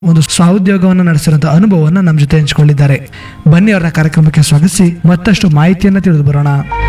ಒಂದು ಸ್ವಾಉದ್ಯೋಗವನ್ನು ನಡೆಸಿರುವಂತಹ ಅನುಭವವನ್ನು ನಮ್ಮ ಜೊತೆ ಹಂಚಿಕೊಂಡಿದ್ದಾರೆ ಬನ್ನಿ ಅವರ ಕಾರ್ಯಕ್ರಮಕ್ಕೆ ಸ್ವಾಗತಿಸಿ ಮತ್ತಷ್ಟು ಮಾಹಿತಿಯನ್ನು ತಿಳಿದು ಬರೋಣ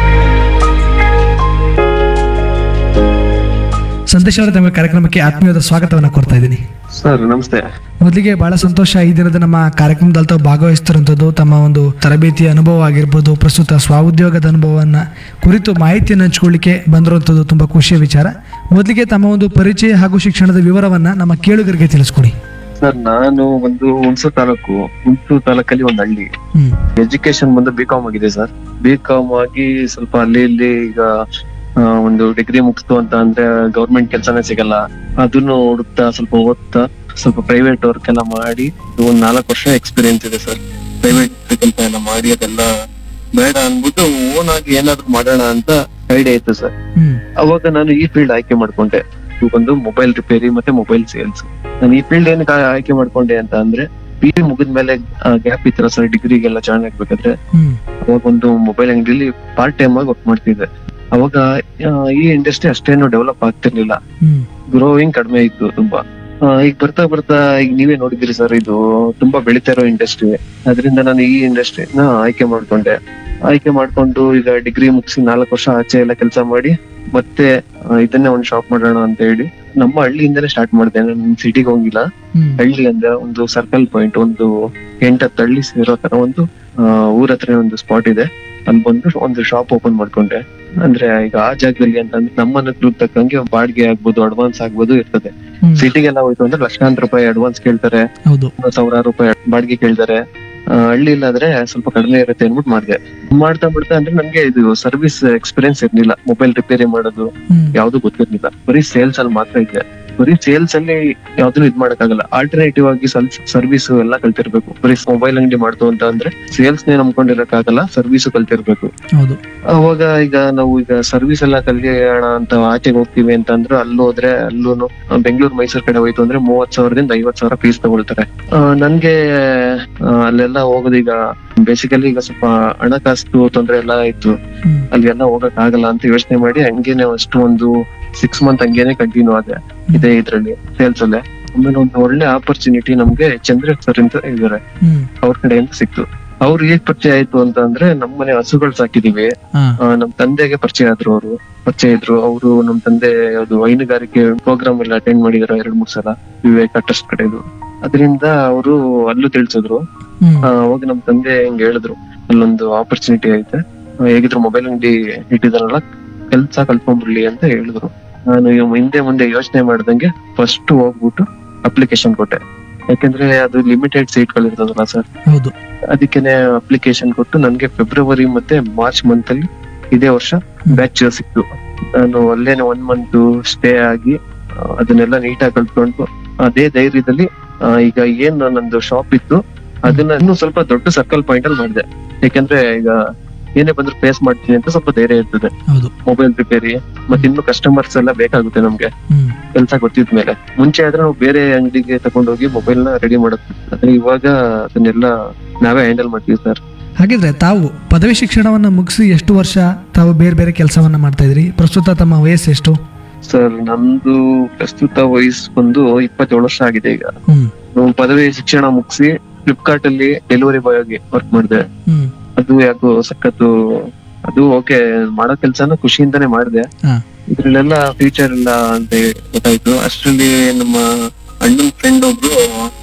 ಸಂದೇಶ್ ಅವರ ತಮ್ಮ ಕಾರ್ಯಕ್ರಮಕ್ಕೆ ಆತ್ಮೀಯವಾದ ಸ್ವಾಗತವನ್ನು ಕೊಡ್ತಾ ಇದ್ದೀನಿ ಸರ್ ನಮಸ್ತೆ ಮೊದಲಿಗೆ ಬಹಳ ಸಂತೋಷ ಈ ದಿನದ ನಮ್ಮ ಕಾರ್ಯಕ್ರಮದಲ್ಲಿ ತಾವು ಭಾಗವಹಿಸ್ತಿರುವಂಥದ್ದು ತಮ್ಮ ಒಂದು ತರಬೇತಿ ಅನುಭವ ಆಗಿರ್ಬೋದು ಪ್ರಸ್ತುತ ಸ್ವಾಉದ್ಯೋಗದ ಅನುಭವವನ್ನ ಕುರಿತು ಮಾಹಿತಿಯನ್ನು ಹಂಚಿಕೊಳ್ಳಿಕ್ಕೆ ಬಂದಿರುವಂಥದ್ದು ತುಂಬಾ ಖುಷಿಯ ವಿಚಾರ ಮೊದಲಿಗೆ ತಮ್ಮ ಒಂದು ಪರಿಚಯ ಹಾಗೂ ಶಿಕ್ಷಣದ ವಿವರವನ್ನ ನಮ್ಮ ಕೇಳುಗರಿಗೆ ತಿಳಿಸ್ಕೊಡಿ ಸರ್ ನಾನು ಒಂದು ಹುಣಸೂರು ತಾಲೂಕು ಹುಣಸೂರು ತಾಲೂಕಲ್ಲಿ ಒಂದು ಹಳ್ಳಿ ಹ್ಮ್ ಎಜುಕೇಶನ್ ಬಂದು ಬಿ ಕಾಮ್ ಆಗಿದೆ ಸರ್ ಬಿ ಕಾಮ್ ಆಗಿ ಸ್ವಲ್ಪ ಅಲ್ಲಿ ಇಲ್ಲಿ ಈಗ ಆ, ಒಂದು ಡಿಗ್ರಿ ಮುಗಿಸ್ತು ಅಂತ ಅಂದ್ರೆ ಗೌರ್ಮೆಂಟ್ ಕೆಲಸನೇ ಸಿಗಲ್ಲ ಅದನ್ನು ಹುಡುಕ್ತಾ ಸ್ವಲ್ಪ ಓದ್ತಾ ಸ್ವಲ್ಪ ಪ್ರೈವೇಟ್ ವರ್ಕ್ ಎಲ್ಲ ಮಾಡಿ ಒಂದ್ ನಾಲ್ಕು ವರ್ಷ ಎಕ್ಸ್ಪೀರಿಯನ್ಸ್ ಇದೆ ಸರ್ ಪ್ರೈವೇಟ್ ಕೆಲಸ ಎಲ್ಲ ಮಾಡಿ ಅದೆಲ್ಲ ಬೇಡ ಅನ್ಬಿಟ್ಟು ಓನ್ ಆಗಿ ಏನಾದ್ರು ಮಾಡೋಣ ಅಂತ ಐಡಿಯಾ ಇತ್ತು ಸರ್ ಹ್ಮ್ ಅವಾಗ ನಾನು ಈ ಫೀಲ್ಡ್ ಆಯ್ಕೆ ಮಾಡ್ಕೊಂಡೆ ಇದು ಒಂದು ಮೊಬೈಲ್ ರಿಪೇರಿ ಮತ್ತೆ ಮೊಬೈಲ್ ಸೇಲ್ಸ್ ನಾನು ಈ ಫೀಲ್ಡ್ ಏನಕ್ಕೆ ಆಯ್ಕೆ ಮಾಡ್ಕೊಂಡೆ ಅಂತ ಅಂದ್ರೆ ಪಿ ಯು ಮುಗಿದ್ಮೇಲೆ ಗ್ಯಾಪ್ ಇತ್ತರ ಸರ್ ಡಿಗ್ರಿಗೆಲ್ಲ ಜಾಯ್ನ್ ಆಗ್ಬೇಕಾದ್ರೆ ಹ್ಮ್ ಅವಾಗ ಒಂದು ಮೊಬೈಲ್ ಅಂಗಡಿಲಿ ಪಾರ್ಟ್ ಟೈಮ್ ಆಗಿ ವರ್ಕ್ ಮಾಡ್ತಿದ್ದೆ ಅವಾಗ ಆ, ಈ ಇಂಡಸ್ಟ್ರಿ ಅಷ್ಟೇನು ಡೆವಲಪ್ ಆಗ್ತಿರ್ಲಿಲ್ಲ ಹ್ಮ್ ಗ್ರೋಯಿಂಗ್ ಕಡಿಮೆ ಇತ್ತು ತುಂಬಾ ಆ, ಈಗ ಬರ್ತಾ ಬರ್ತಾ ಈಗ ನೀವೇ ನೋಡಿದಿರಿ ಸರ್ ಇದು ತುಂಬಾ ಬೆಳಿತಾ ಇರೋ ಇಂಡಸ್ಟ್ರಿ ಅದರಿಂದ ನಾನು ಈ ಇಂಡಸ್ಟ್ರಿನ ಆಯ್ಕೆ ಮಾಡ್ಕೊಂಡೆ ಆಯ್ಕೆ ಮಾಡ್ಕೊಂಡು ಈಗ ಡಿಗ್ರಿ ಮುಗಿಸಿ ನಾಲ್ಕು ವರ್ಷ ಆಚೆ ಎಲ್ಲ ಕೆಲಸ ಮಾಡಿ ಮತ್ತೆ ಆ, ಇದನ್ನೇ ಒಂದು ಶಾಪ್ ಮಾಡೋಣ ಅಂತ ಹೇಳಿ ನಮ್ಮ ಹಳ್ಳಿಯಿಂದನೇ ಸ್ಟಾರ್ಟ್ ಮಾಡಿದೆ ನಾನು ಸಿಟಿಗೆ ಹೋಗಿಲ್ಲ ಹ್ಮ್ ಹಳ್ಳಿ ಅಂದ್ರೆ ಒಂದು ಸರ್ಕಲ್ ಪಾಯಿಂಟ್ ಒಂದು ಎಂಟತ್ತು ಹಳ್ಳಿ ಸೇರೋ ತರ ಒಂದು ಆ, ಊರ ಹತ್ರ ಒಂದು ಸ್ಪಾಟ್ ಇದೆ ಅಲ್ಲಿ ಬಂದು ಒಂದು ಶಾಪ್ ಓಪನ್ ಮಾಡ್ಕೊಂಡೆ ಅಂದ್ರೆ ಈಗ ಆ ಜಾಗದಲ್ಲಿ ಅಂತಂದ್ರೆ ನಮ್ಮ ಅನುಕೂಲಕ್ಕೆ ತಕ್ಕಂಗೆ ಬಾಡಿಗೆ ಆಗ್ಬೋದು ಅಡ್ವಾನ್ಸ್ ಆಗ್ಬೋದು ಇರ್ತದೆ ಹ್ಮ್. ಸಿಟಿಗೆಲ್ಲ ಹೋಯ್ತು ಅಂದ್ರೆ ಲಕ್ಷಾಂತರ ರೂಪಾಯಿ ಅಡ್ವಾನ್ಸ್ ಕೇಳ್ತಾರೆ ಹೌದು ಸಾವಿರಾರು ರೂಪಾಯಿ ಬಾಡಿಗೆ ಕೇಳ್ತಾರೆ ಆ, ಹಳ್ಳಿಲಾದ್ರೆ ಸ್ವಲ್ಪ ಕಡಿಮೆ ಇರುತ್ತೆ ಅನ್ಬಿಟ್ಟು ಮಾಡಿದೆ ಮಾಡ್ತಾ ಮಾಡ್ತಾ ಅಂದ್ರೆ ನನ್ಗೆ ಇದು ಸರ್ವಿಸ್ ಎಕ್ಸ್ಪೀರಿಯನ್ಸ್ ಇರ್ಲಿಲ್ಲ ಮೊಬೈಲ್ ರಿಪೇರಿ ಮಾಡೋದು ಹ್ಮ್ ಯಾವ್ದು ಗೊತ್ತಿರ್ಲಿಲ್ಲ ಬರೀ ಸೇಲ್ಸ್ ಅಲ್ಲಿ ಮಾತ್ರ ಇದೆ ಬರೀ ಸೇಲ್ಸ್ ಅಲ್ಲಿ ಯಾವ್ದನ್ನು ಇದ್ ಮಾಡಕ್ಕಾಗಲ್ಲ ಆಲ್ಟರ್ನೇಟಿವ್ ಆಗಿ ಸರ್ವಿಸ್ ಎಲ್ಲ ಕಲ್ತಿರ್ಬೇಕು ಬರೀ ಮೊಬೈಲ್ ಅಂಗಡಿ ಮಾಡ್ತು ಅಂತ ಅಂದ್ರೆ ಸೇಲ್ಸ್ ನೇ ನಂಬ್ಕೊಂಡಿರಕ್ಕಾಗಲ್ಲ ಸರ್ವಿಸ್ ಕಲ್ತಿರ್ಬೇಕು ಹೌದು ಅವಾಗ ಈಗ ನಾವು ಈಗ ಸರ್ವಿಸ್ ಎಲ್ಲ ಕಲಿಯೋಣ ಅಂತ ಆಚೆಗೆ ಹೋಗ್ತೀವಿ ಅಂತ ಅಂದ್ರೆ ಅಲ್ಲಿ ಹೋದ್ರೆ ಅಲ್ಲೂ ಬೆಂಗಳೂರು ಮೈಸೂರು ಕಡೆ ಹೋಯ್ತು ಅಂದ್ರೆ ಮೂವತ್ ಸಾವಿರದಿಂದ ಐವತ್ ಸಾವಿರ ಫೀಸ್ ತಗೊಳ್ತಾರೆ ಆ, ನನ್ಗೆ ಆ, ಅಲ್ಲೆಲ್ಲ ಹೋಗೋದು ಈಗ ಬೇಸಿಕಲಿ ಈಗ ಸ್ವಲ್ಪ ಹಣಕಾಸು ತೊಂದ್ರೆ ಎಲ್ಲ ಇತ್ತು ಹ್ಮ್ ಅಲ್ಲಿಗೆಲ್ಲ ಹೋಗಕ್ ಆಗಲ್ಲ ಅಂತ ಯೋಚನೆ ಮಾಡಿ ಹಂಗೇನೆ ಅಷ್ಟು ಒಂದು ಸಿಕ್ಸ್ ಮಂತ್ ಹಂಗೇನೆ ಕಂಟಿನ್ಯೂ ಆದೆ ಇದೇ ಇದ್ರಲ್ಲಿ ಸೇಲ್ಸ್ ಅಲ್ಲೇ ಆಮೇಲೆ ಒಂದು ಒಳ್ಳೆ ಆಪರ್ಚುನಿಟಿ ನಮ್ಗೆ ಚಂದ್ರ ಸರ್ ಅಂತ ಇದಾರೆ ಹ್ಮ್ ಅವ್ರ ಕಡೆಯಿಂದ ಸಿಕ್ತು ಅವ್ರು ಹೇಗ್ ಪರಿಚಯ ಆಯ್ತು ಅಂತ ಅಂದ್ರೆ ನಮ್ಮನೆ ಹಸುಗಳು ಸಾಕಿದೀವಿ ಹಾ ಆ, ನಮ್ ತಂದೆಗೆ ಪರಿಚಯ ಆದ್ರು ಅವರು ಪರಿಚಯ ಇದ್ರು ಅವರು ನಮ್ ತಂದೆ ಅದು ಹೈನುಗಾರಿಕೆ ಪ್ರೋಗ್ರಾಮ್ ಎಲ್ಲ ಅಟೆಂಡ್ ಮಾಡಿದಾರೆ ಎರಡ್ ಮೂರ್ ಸಲ ವಿವೇಕ ಟ್ರಸ್ಟ್ ಕಡೆದು ಅದರಿಂದ ಅವರು ಅಲ್ಲೂ ತಿಳಿಸಿದ್ರು ಹ್ಮ್ ಆ, ಅವಾಗ ನಮ್ ತಂದೆ ಹಿಂಗ್ ಹೇಳಿದ್ರು ಅಲ್ಲೊಂದು ಆಪರ್ಚುನಿಟಿ ಐತೆ ಆ, ಹೇಗಿದ್ರು ಮೊಬೈಲ್ ಅಂಗಡಿ ಇಟ್ಟಿದಾರಲ್ಲ ಕೆಲ್ಸ ಕಲ್ತ್ಕೊಂಡ್ಬಿಡ್ಲಿ ಅಂತ ಹೇಳಿದ್ರು ನಾನು ಇವ್ ಹಿಂದೆ ಮುಂದೆ ಯೋಚನೆ ಮಾಡ್ದಂಗೆ ಫಸ್ಟ್ ಹೋಗ್ಬಿಟ್ಟು ಅಪ್ಲಿಕೇಶನ್ ಕೊಟ್ಟೆ ಯಾಕಂದ್ರೆ ಅದು ಲಿಮಿಟೆಡ್ ಸೀಟ್ಗಳು ಇರ್ತದಲ್ಲ ಸರ್ ಹೌದು ಅದಕ್ಕೇನೆ ಅಪ್ಲಿಕೇಶನ್ ಕೊಟ್ಟು ನನ್ಗೆ ಫೆಬ್ರವರಿ ಮತ್ತೆ ಮಾರ್ಚ್ ಮಂತ್ ಅಲ್ಲಿ ಇದೇ ವರ್ಷ ಬ್ಯಾಚ್ ಸಿಕ್ತು ನಾನು ಅಲ್ಲೇನೆ ಒನ್ ಮಂತ್ ಸ್ಟೇ ಆಗಿ ಆ, ಅದನ್ನೆಲ್ಲ ನೀಟಾಗಿ ಕಲ್ತ್ಕೊಂಡು ಅದೇ ಧೈರ್ಯದಲ್ಲಿ ಆ, ಈಗ ಏನ್ ನಂದು ಶಾಪ್ ಇತ್ತು ಅದನ್ನ ಇನ್ನೂ ಸ್ವಲ್ಪ ದೊಡ್ಡ ಸರ್ಕಲ್ ಪಾಯಿಂಟ್ ಅಲ್ಲಿ ಮಾಡಿದೆ ಯಾಕಂದ್ರೆ ಈಗ ಏನೇ ಬಂದ್ರು ಫೇಸ್ ಮಾಡ್ತೀನಿ ಅಂತ ಸ್ವಲ್ಪ ಧೈರ್ಯ ಇರ್ತದೆ ಹೌದು ಮೊಬೈಲ್ ರಿಪೇರಿ ಮತ್ತೆ ಇನ್ನು ಕಸ್ಟಮರ್ಸ್ ಎಲ್ಲ ಬೇಕಾಗುತ್ತೆ ನಮ್ಗೆ ಹ್ಮ್ ಕೆಲಸ ಗೊತ್ತಿದ್ಮೇಲೆ ಮುಂಚೆ ಆದ್ರೆ ನಾವು ಬೇರೆ ಅಂಗಡಿಗೆ ತಗೊಂಡೋಗಿ ಮೊಬೈಲ್ ನ ರೆಡಿ ಮಾಡೋದು ಆದ್ರೆ ಇವಾಗ ಅದನ್ನೆಲ್ಲ ನಾವೇ ಹ್ಯಾಂಡಲ್ ಮಾಡ್ತೀವಿ ಸರ್ ಹಾಗಿದ್ರೆ ತಾವು ಪದವಿ ಶಿಕ್ಷಣವನ್ನ ಮುಗಿಸಿ ಎಷ್ಟು ವರ್ಷ ತಾವು ಬೇರೆ ಬೇರೆ ಕೆಲಸವನ್ನ ಮಾಡ್ತಾ ಇದ್ರಿ ಪ್ರಸ್ತುತ ತಮ್ಮ ವಯಸ್ಸು ಎಷ್ಟು ಸರ್ ನಮ್ದು ಪ್ರಸ್ತುತ ವಯಸ್ಸು ಬಂದು ಇಪ್ಪತ್ತೇಳು ವರ್ಷ ಆಗಿದೆ ಈಗ ಹ್ಮ್ ನಾವು ಪದವಿ ಶಿಕ್ಷಣ ಮುಗಿಸಿ ಫ್ಲಿಪ್ಕಾರ್ಟ್ ಅಲ್ಲಿ ಡೆಲಿವರಿ ಬಾಯ್ ಆಗಿ ವರ್ಕ್ ಮಾಡಿದೆ ಹ್ಮ್ ಅದು ಯಾಕೋ ಸಖತ್ತು ಅದು ಓಕೆ ಮಾಡೋ ಕೆಲ್ಸನ ಖುಷಿಯಿಂದಾನೇ ಮಾಡಿದೆ ಹಾ ಇದ್ರಲ್ಲೆಲ್ಲ ಫ್ಯೂಚರ್ ಇಲ್ಲ ಅಂತ ಗೊತ್ತಾಯ್ತು ಅಷ್ಟರಲ್ಲಿ ನಮ್ಮ ಅಣ್ಣನ ಫ್ರೆಂಡ್ ಒಬ್ರು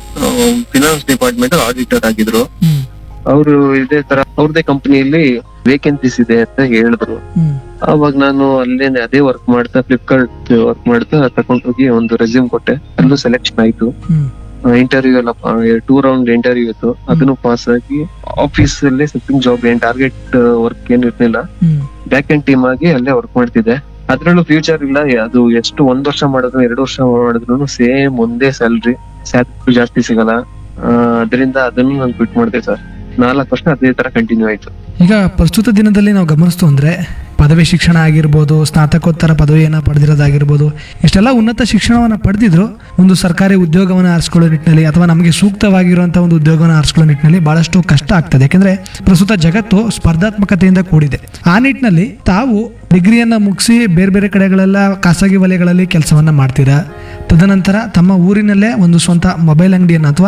ಫಿನಾನ್ಸ್ ಡಿಪಾರ್ಟ್ಮೆಂಟ್ ಆಡಿಟರ್ ಆಗಿದ್ರು ಹ್ಮ್ ಅವರು ಇದೇ ತರ ಅವ್ರದೇ ಕಂಪನಿಯಲ್ಲಿ ವೇಕೆನ್ಸೀಸ್ ಇದೆ ಅಂತ ಹೇಳಿದ್ರು ಹ್ಮ್ ಅವಾಗ ನಾನು ಅಲ್ಲೇನೆ ಅದೇ ವರ್ಕ್ ಮಾಡ್ತಾ ಫ್ಲಿಪ್ಕಾರ್ಟ್ ವರ್ಕ್ ಮಾಡ್ತಾ ತಕೊಂಡೋಗಿ ಒಂದು ರೆಸ್ಯೂಮ್ ಕೊಟ್ಟೆ ಅಲ್ಲೂ ಸೆಲೆಕ್ಷನ್ ಆಯ್ತು ಹ್ಮ್ ಇಂಟರ್ವ್ಯೂ ಎಲ್ಲ ಟೂ ರೌಂಡ್ ಇಂಟರ್ವ್ಯೂ ಇತ್ತು ಅದನ್ನು ಪಾಸ್ ಆಗಿ ಆಫೀಸ್ ಅಲ್ಲೇ ಸಿಟ್ಟಿಂಗ್ ಜಾಬ್ ಏನ್ ಟಾರ್ಗೆಟ್ ವರ್ಕ್ ಏನ್ ಇರ್ಲಿಲ್ಲ ಹ್ಮ್ ಬ್ಯಾಕ್ ಅಂಡ್ ಟೀಮ್ ಆಗಿ ಅಲ್ಲೇ ವರ್ಕ್ ಮಾಡ್ತಿದ್ದೆ ಅದ್ರಲ್ಲೂ ಫ್ಯೂಚರ್ ಇಲ್ಲ ಅದು ಎಷ್ಟು ಒಂದ್ ವರ್ಷ ಮಾಡಿದ್ರು ಎರಡು ವರ್ಷ ಮಾಡಿದ್ರು ಸೇಮ್ ಒಂದೇ ಸ್ಯಾಲ್ರಿ ಸ್ಯಾಲ್ರಿ ಜಾಸ್ತಿ ಸಿಗಲ್ಲ ಆ, ಅದರಿಂದ ಅದನ್ನು ನಾನು ಕ್ವಿಟ್ ಮಾಡಿದೆ ಸರ್ ನಾಲ್ಕು ವರ್ಷ ಅದೇ ತರ ಕಂಟಿನ್ಯೂ ಆಯ್ತು ಈಗ ಪ್ರಸ್ತುತ ದಿನದಲ್ಲಿ ನಾವು ಗಮನಿಸ್ತು ಅಂದ್ರೆ ಪದವಿ ಶಿಕ್ಷಣ ಆಗಿರ್ಬೋದು ಸ್ನಾತಕೋತ್ತರ ಪದವಿಯನ್ನು ಪಡೆದಿರೋದಾಗಿರ್ಬೋದು ಇಷ್ಟೆಲ್ಲ ಉನ್ನತ ಶಿಕ್ಷಣವನ್ನು ಪಡೆದಿದ್ರು ಒಂದು ಸರ್ಕಾರಿ ಉದ್ಯೋಗವನ್ನು ಆರಿಸ್ಕೊಳ್ಳೋ ನಿಟ್ಟಿನಲ್ಲಿ ಅಥವಾ ನಮಗೆ ಸೂಕ್ತವಾಗಿರುವಂಥ ಒಂದು ಉದ್ಯೋಗವನ್ನು ಆರಿಸ್ಕೊಳ್ಳೋ ನಿಟ್ಟಿನಲ್ಲಿ ಬಹಳಷ್ಟು ಕಷ್ಟ ಆಗ್ತದೆ ಯಾಕೆಂದ್ರೆ ಪ್ರಸ್ತುತ ಜಗತ್ತು ಸ್ಪರ್ಧಾತ್ಮಕತೆಯಿಂದ ಕೂಡಿದೆ ಆ ನಿಟ್ಟಿನಲ್ಲಿ ತಾವು ಡಿಗ್ರಿಯನ್ನ ಮುಗಿಸಿ ಬೇರೆ ಬೇರೆ ಕಡೆಗಳೆಲ್ಲ ಖಾಸಗಿ ವಲಯಗಳಲ್ಲಿ ಕೆಲಸವನ್ನ ಮಾಡ್ತೀರಾ ತದನಂತರ ತಮ್ಮ ಊರಿನಲ್ಲೇ ಒಂದು ಸ್ವಂತ ಮೊಬೈಲ್ ಅಂಗಡಿಯನ್ನು ಅಥವಾ